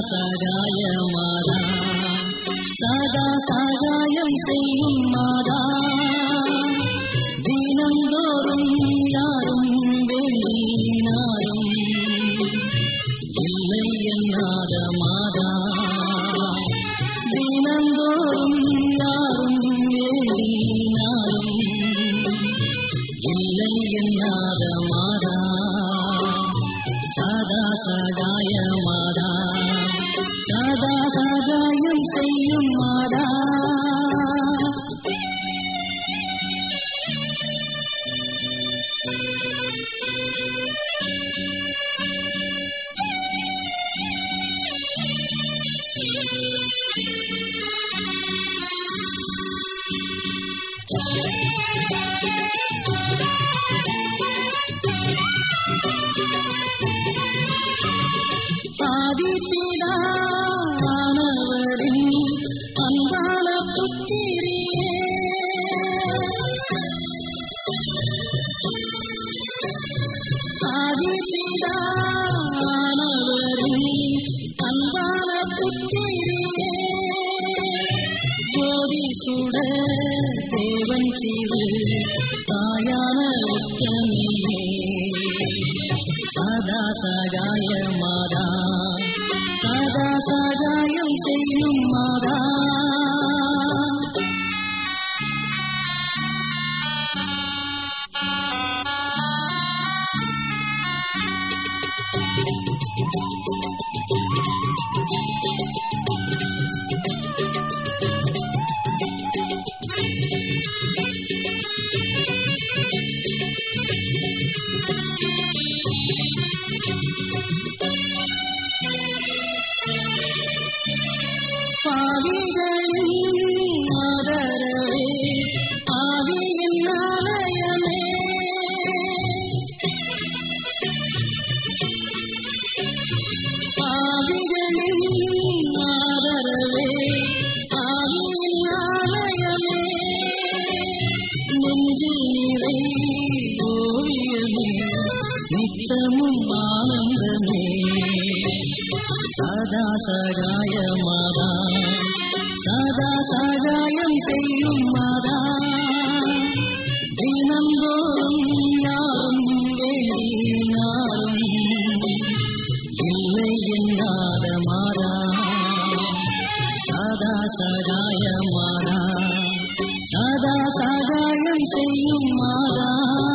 சகாய மாதா சதா சகாயம் செய்யும் மாதா தினந்தோறும் யாரும் வேண்டினாரும் இல்லை என்னாத மாதா தினந்தோறும் யாரும் வேண்டினாரும் இல்லை என்னாத மாதா சதா சகாய மாதா சதா சகாயம் செய்யும் மாதா ஆதிபிதானவரின் அன்பான புத்திரியே ஆதிபிதானவரின் அன்பான புத்திரியே ஜோதி சுட தேவன் தீவு தாயான உத்தமியே சதா சகாய மாதா சதா சகாயம் செய்யும் மாதா பாவிகளின் ஆதரவே ஆவியின் ஆலயமே பாவிகளின் ஆதரவே ஆவியின் ஆலயமே நெஞ்சில் நிறை ஓவியமே நித்தமும் ஆனந்தமே சதா சகாய மாதா சதா சகாயம் செய்யும் மாதா தினந்தோறும் யாரும் வேண்டினாரும் இல்லை என்னாத மாதா சதா சகாய மாதா சதா சகாயம் செய்யும் மாதா